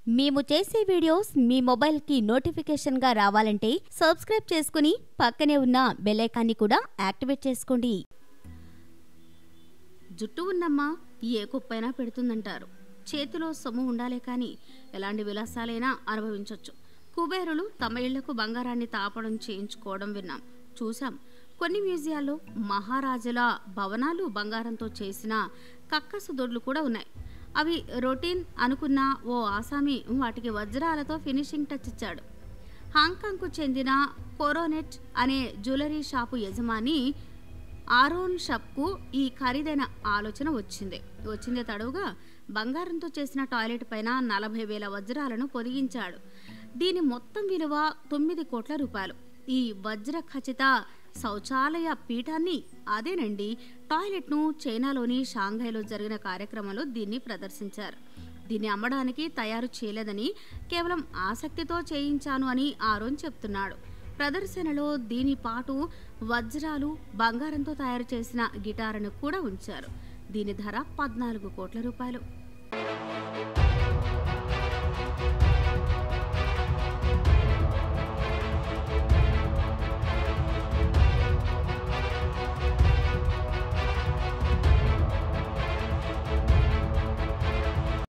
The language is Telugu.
మేము చేసే వీడియోస్ మీ మొబైల్కి నోటిఫికేషన్గా రావాలంటే సబ్స్క్రైబ్ చేసుకుని పక్కనే ఉన్న బెల్లైకాన్ని కూడా యాక్టివేట్ చేసుకోండి జుట్టు ఉన్నమ్మ ఏ కుప్పైనా పెడుతుందంటారు చేతిలో సొమ్ము ఉండాలే కానీ ఎలాంటి విలాసాలైనా అనుభవించవచ్చు కుబేరులు తమ ఇళ్లకు బంగారాన్ని తాపడం చేయించుకోవడం విన్నాం చూసాం కొన్ని మ్యూజియాల్లో మహారాజుల భవనాలు బంగారంతో చేసిన కక్కసు దొడ్లు కూడా ఉన్నాయి అవి రొటీన్ అనుకున్న ఓ ఆసామి వాటికి వజ్రాలతో ఫినిషింగ్ టచ్ ఇచ్చాడు హాంకాంగ్కు చెందిన కోరోనెట్ అనే జ్యువెలరీ షాపు యజమాని ఆరోన్ షప్కు ఈ ఖరీదైన ఆలోచన వచ్చింది వచ్చిందే తడువుగా బంగారంతో చేసిన టాయిలెట్ పైన నలభై వేల వజ్రాలను పొదిగించాడు దీని మొత్తం విలువ తొమ్మిది కోట్ల రూపాయలు ఈ వజ్ర ఖచ్చిత శౌచాలయ పీఠాన్ని అదేనండి టాయిలెట్ను చైనాలోని షాంఘైలో జరిగిన కార్యక్రమంలో దీన్ని ప్రదర్శించారు దీన్ని అమ్మడానికి తయారు చేయలేదని కేవలం ఆసక్తితో చేయించాను అని ఆరోన్ చెప్తున్నాడు ప్రదర్శనలో దీని పాటు వజ్రాలు బంగారంతో తయారు చేసిన గిటారును కూడా ఉంచారు దీని ధర పద్నాలుగు కోట్ల రూపాయలు